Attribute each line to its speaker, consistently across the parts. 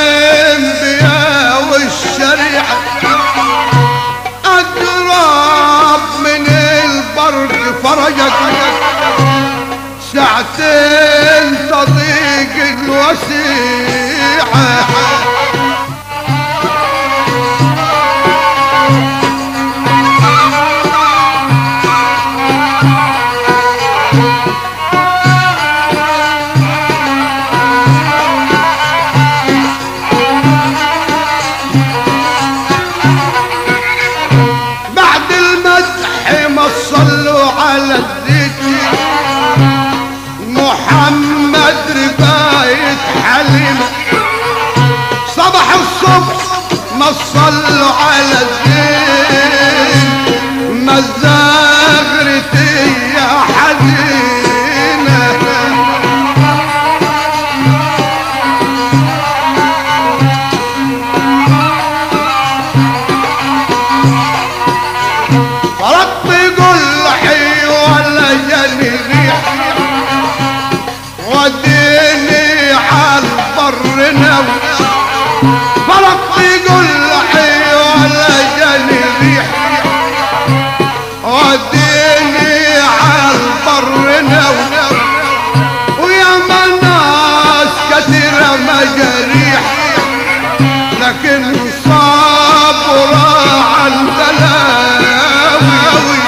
Speaker 1: الانبياء والشريعه اقرب من البرد فرجك ساعتين صديق الوسيعه بعد المدح ما صلوا على الذكر محمد رفاية حليم صبح الصبح ما صلوا على الدين مزاغرتي يا حزينة فرط يقول حي ولا جاني ريح وديني على البر نوم فرط يقول حي ولا جاني ريح وديني على البر نوم ويا ناس كثيرة مجاريح لكن صبرا عن تلاوي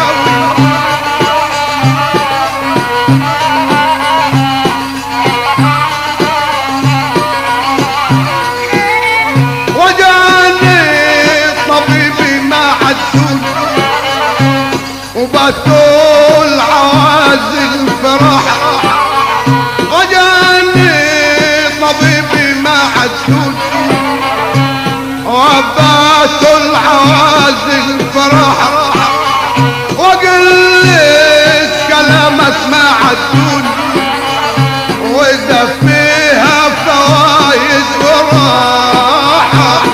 Speaker 1: وجاني طبيبي ما عدول وبطول عوازل فرح وجاني طبيبي ما عدول وبات العوازل فرح وقلت كلامك ما عدون واذا فيها فوايد وراحة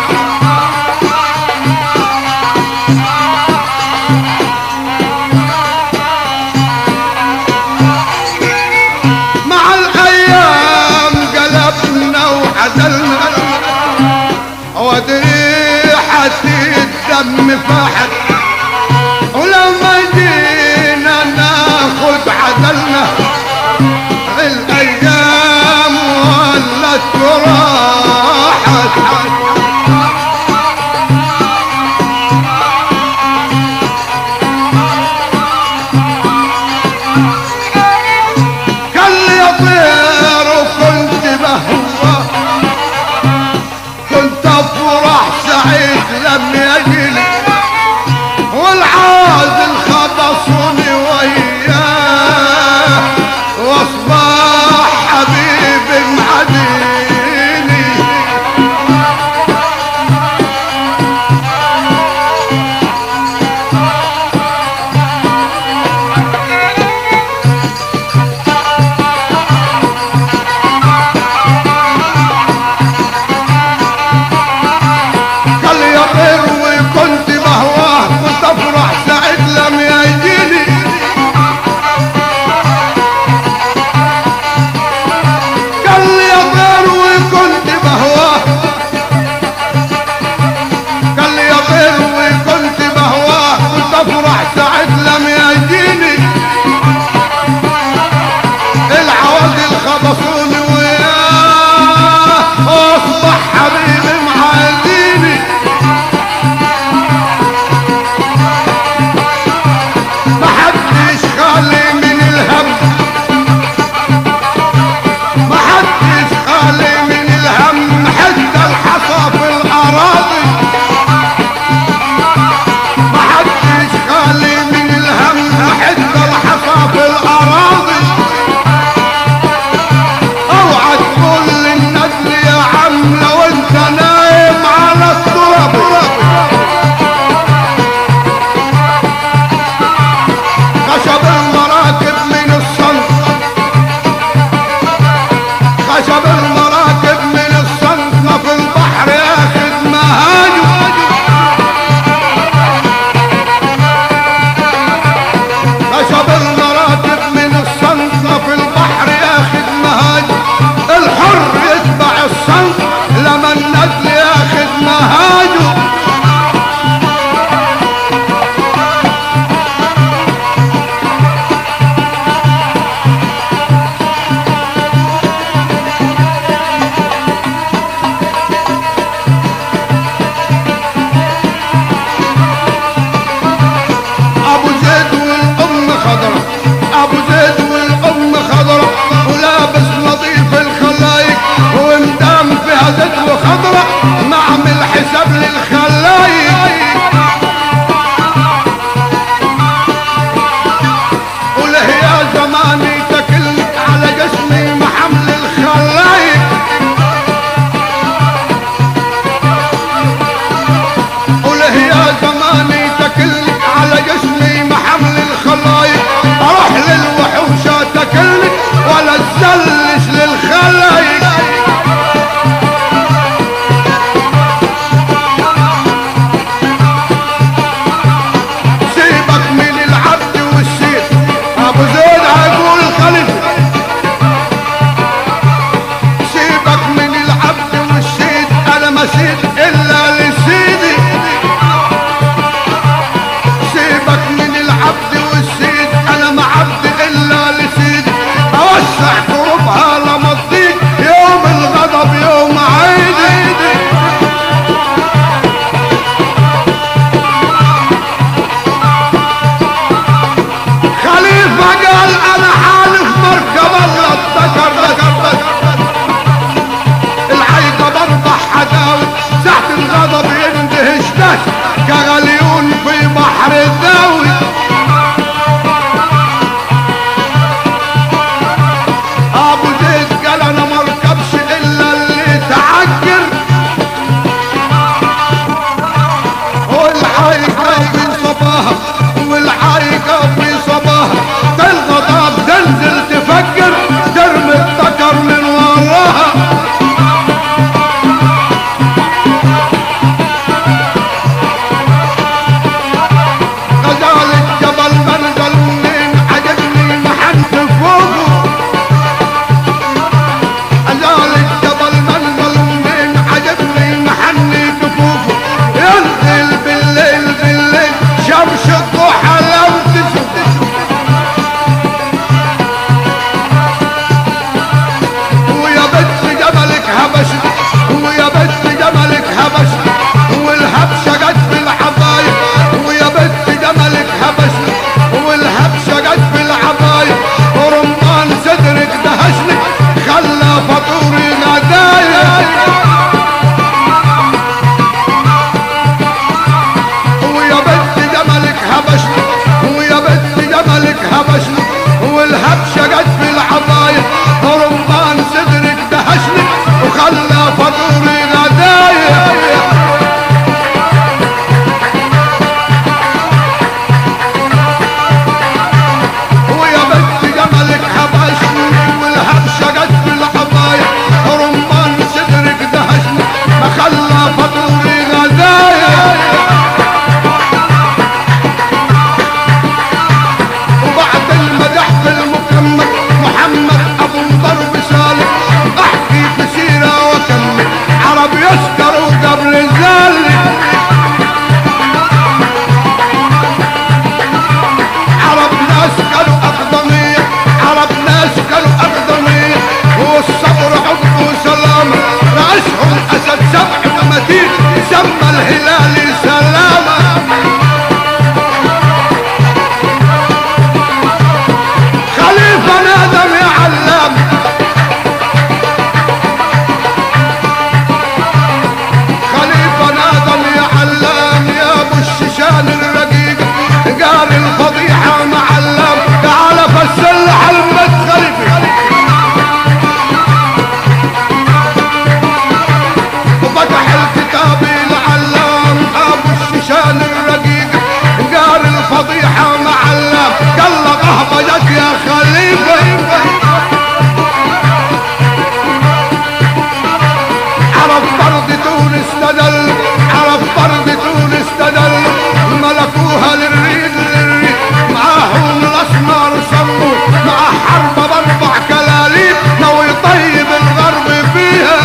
Speaker 1: مع الايام قلبنا وعدلنا ودريحة الدم فحت ولما جينا ناخد عدلنا الايام ولت وراحت كان لي طير وكنت بهوى كنت افرح سعيد لم يجيني الخضرة نعمل حساب للخلايق قول يا زماني تكلت على جسمي محمل الخلايق قول يا زماني تكلت على جسمي محمل الخلايق اروح للوحوش تكلت ولا تزلش للخلايق سيبك من العبد والسيد ابو زيد هيقول خليفه سيبك من العبد والسيد انا ما سيد الا لسيدي سيبك من العبد والسيد انا ما عبد الا لسيدي اوسع كروبها لما تضيق يوم الغضب يوم عيدي خليفة قال انا حالف مركب الله اتذكر ذكر العيقة بربح حداوي ساعة الغضب يندهش ناس كغليون في بحر الداوي ابو زيد قال انا مركبش الا اللي تعجر والعايقة في صباها والعايقة في صباها تلغضب تنزل تفكر ترمي الذكر من وراها غزال الجبل منزل منين عجبني محنت فوقه غزال الجبل منزل منين عجبني محني كفوفه ينزل بالليل بالليل شمس الضحى لو تشوف ويا بنت جملك هبشت ويا بنت جملك هبشت والهبشة جت في العباية ويا بنت جملك هبشت والهبشة جت في العباية ورمان صدرك دهشني خلى فطوري غدايا ويا بنت جملك هبشت ويا بنت جملك هبشت والهبشة جت في العباية رمان صدرك دهشني وخلى فطوري غدايا ويا بنت جملك هبشني والهبشة جت في العباية رمان صدرك دهشني ما خلى فطوري غدايا وبعد المدح في المكمل محمد ابو ضرب سالك احكي في سيره واكمل عرب يسكروا قبل ذلك عرب ناس كانوا اقدميه عرب ناس كانوا اقدميه والصبر حب وسلامه راسهم اسد سبع ومتين سمى الهلال سلامه خليفة نادم يا علام خليفة نادم يا علام يا ابو الشيشان الرقيق قال الفضيحة معلم تعال فسل علمة خليفة وفتح الكتاب العلام ابو الشيشان الرقيق قال الفضيحة معلم قال له اهبجت يا خليفة عرف فرد تونس تدل عرف فرد تونس تدل ملكوها للريد للريد معاهم الاسمر سموا مع حرب باربع كلاليب لو يطيب الغرب فيها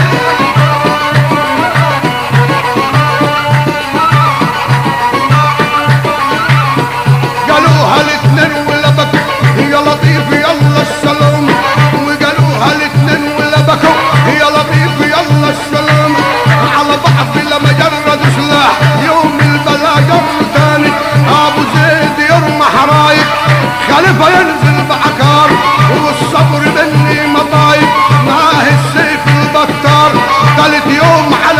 Speaker 1: قالوها الاثنين ولا بكوا يا لطيف يلا السلام وقالوها الاثنين ولا بكوا يا لطيف يلا السلام على بعض لما جرد سلاح يوم البلا يوم ثاني ابو زيد يرمى حرايق خليفه ينزل بعكار والصبر مني مطايب معاه السيف البكار ثالث يوم على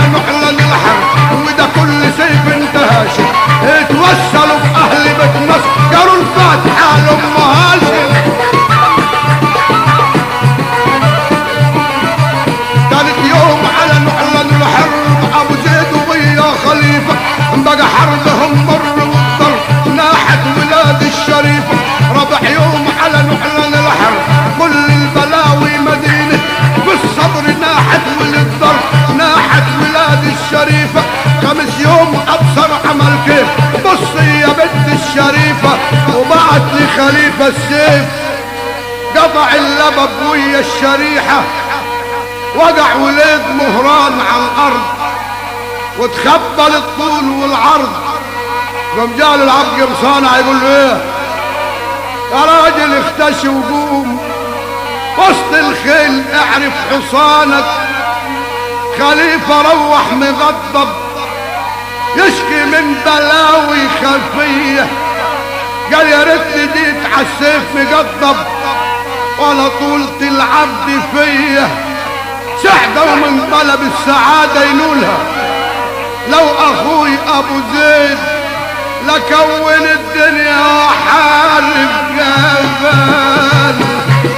Speaker 1: الشريفة خمس يوم ابصر عمل كيف بصي يا بنت الشريفة وبعت لي خليفة السيف قطع اللبب ويا الشريحة وقع وليد مهران على الارض وتخبل الطول والعرض قام جال العبد مصانع يقول له ايه يا راجل اختش وقوم وسط الخيل اعرف حصانك خليفة روح مغضب يشكي من بلاوي خلفية قال يا ريتني جيت عالسيف مقضب ولا طولة العبد فيا سعدة ومن طلب السعادة ينولها لو اخوي ابو زيد لكون الدنيا وحارب جبل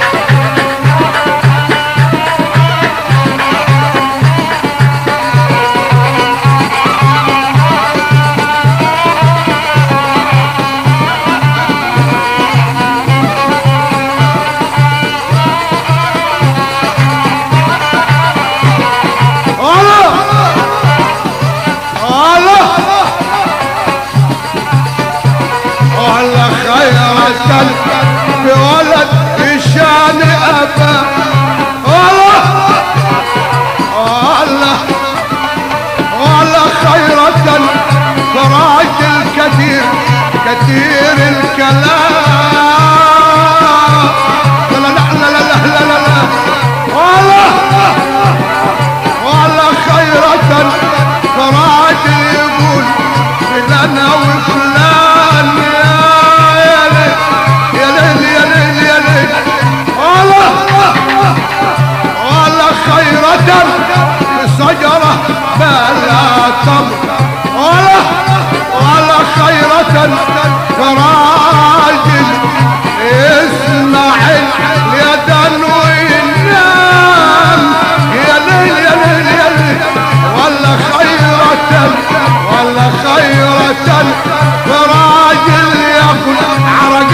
Speaker 1: الله الله ولا خيرة بولد الشان أبا الله الله ولا خيرة فراج الكثير كثير الكلام لا لا لا لا لا لا لا لا الله ولا خيرة فراج يقول فلان وفلان يا ليل يا ليل يا ليل يا ليل الله ولا خيرة شجرة بلا تمر ولا ولا خيرة فراجل اسمع اليد وينام يا ليل يا ليل يا ليل ولا خيرة ولا خيرة فراجل ياكل عرق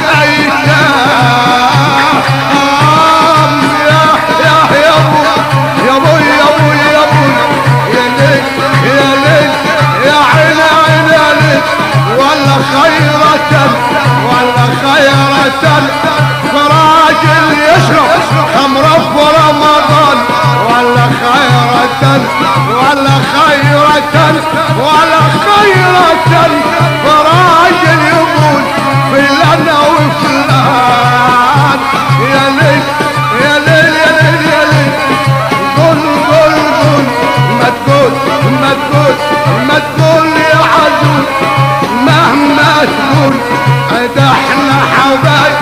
Speaker 1: الايتام يا يا يا ابو يا ابو يا ابو يا ابو يا ليل يا ليل يا عين عين يا ليل ولا خيرة ولا خيرة فراجل يشرب خمرة في رمضان ولا خيرة ولا خيرة ولا خيرة فراجل يقول فلان وفلان يا ليل يا ليل يا ليل يا ليل قول قول قول ما تقول ما تقول ما تقول يا عزوز مهما تقول ده احنا حبايب